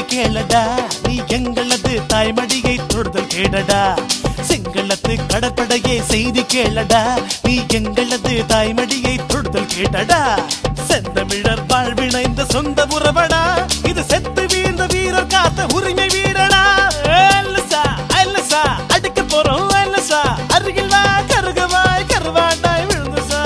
கேளடா நீ எங்களது தாய்மடியை தொடுதல் கேடடா செங்களத்து கடற்படையே செய்தி கேளடா நீ எங்களது தாய்மடியை தொடுதல் கேட்டடா செந்தமிழர் வாழ்வினைந்த சொந்த உறவடா இது செத்து வீழ்ந்த வீரர் காத்த உரிமை வீரடா அல்லசா அல்லசா அடிக்க போறோம் அல்லசா அருகில் வா கருகவாய் கருவாட்டாய் விழுந்து சா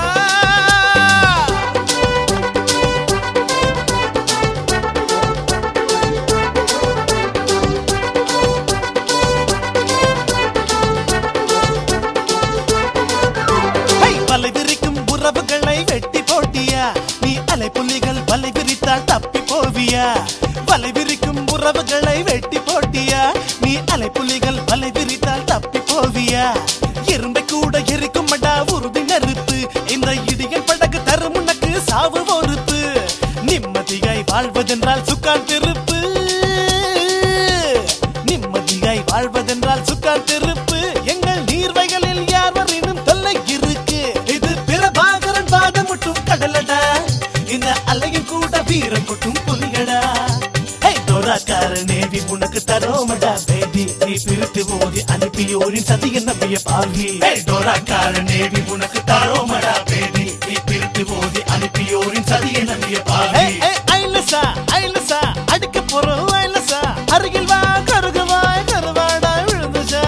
ஹை, வலை விரிக்கும் உறவுகளை வெட்டி போட்டியா நீ அலை புள்ளிகள் வலை விரித்தால் தப்பி போவியா வலை விரிக்கும் உறவுகளை வெட்டி போட்டியா நீ அலை புள்ளிகள் வலை விரித்தால் தப்பி போவியா எறும்பை கூட எரிக்கும் மடா உறுதி நெருப்பு இந்த இடியன் படகு தரும் உனக்கு சாவு பொறுப்பு நிம்மதியாய் வாழ்வதென்றால் சுக்கான் திருப்பு நிம்மதியாய் வாழ்வதென்றால் சுக்கான் திருப்பு எங்கள் நீர்வைகளில் யார் வரினும் தொல்லை இருக்கு இது பிரபாகரன் பாதம் மட்டும் கடலடா இந்த அலையும் கூட வீரம் கொட்டும் புலிகடா ஹே டோராக்கார நேவி உனக்கு தரோமடா பேபி நீ பிரித்து ஓதி அனுப்பியோரின் சதிய நம்பிய பாவி ஹே டோராக்கார நேவி உனக்கு தரோமடா பேபி நீ பிரித்து ஓதி அனுப்பியோரின் சதிய நம்பிய பாவி ஐலசா ஐலசா அடிக்க போறோம் ஐலசா அருகில் வா கருகவாய் கருவாடா விழுந்துச்சா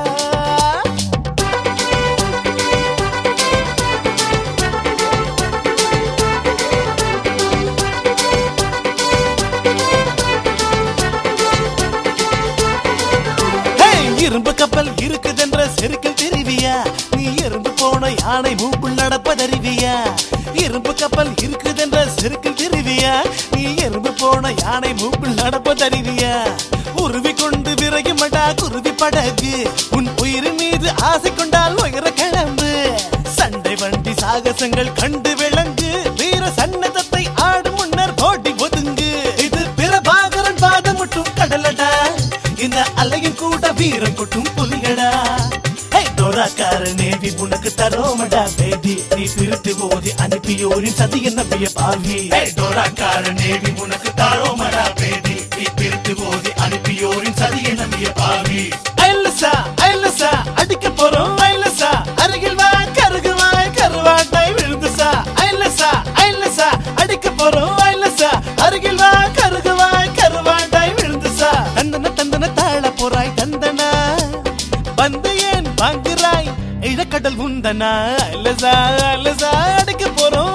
ஹே, இரும்பு கப்பல் இருக்குதென்ற செருக்கில் தெரிவியா நீ எறும்பு போன யானை மூக்குள் நடப்பதறிவியா இரும்பு கப்பல் இருக்குதென்ற செருக்கில் தெரிவியா நீ எறும்பு போன யானை மூக்குள் நடப்பதறிவியா உருவி கொண்டு விரையுமடா குருவி படகு உன் உயிரின் மீது ஆசை கொண்டால் உயர கிளம்பு சண்டை வண்டி சாகசங்கள் கண்டு விளங்கு வீர சன்னதத்தை ஆடும் முன்னர் போட்டி ஒதுங்கு இது பிரபாகரன் பாதம் மட்டும் கடலடா இந்த அலையும் கூட வீரம் கொட்டும் புலிகடா ஹே டோராக்கார நேவி உனக்கு தரோமடா பேபி நீ பிரித்து ஓதி அனுப்பியோரின் சதிய நம்பிய பாவி ஹே டோராக்கார நேவி உனக்கு தரோமடா பேபி நீ பிரித்து ஓதி அனுப்பியோரின் சதிய நம்பிய பாவி ஐலசா ஐலசா அடிக்க போறோம் ஐலசா அருகில் வா கருகுவாய் கருவாட்டாய் விழுந்துசா ஐலசா ஐலசா அடிக்க போறோம் ஐலசா அருகில் வா கருகுவாய் கருவாட்டாய் விழுந்துசா தந்தன தந்தன தாழ போறாய் தந்தனா வந்து ஏன் வாங்குறாய் இழக்கடல் உந்தனா அல்லசா அல்லசா அடிக்க போறோம்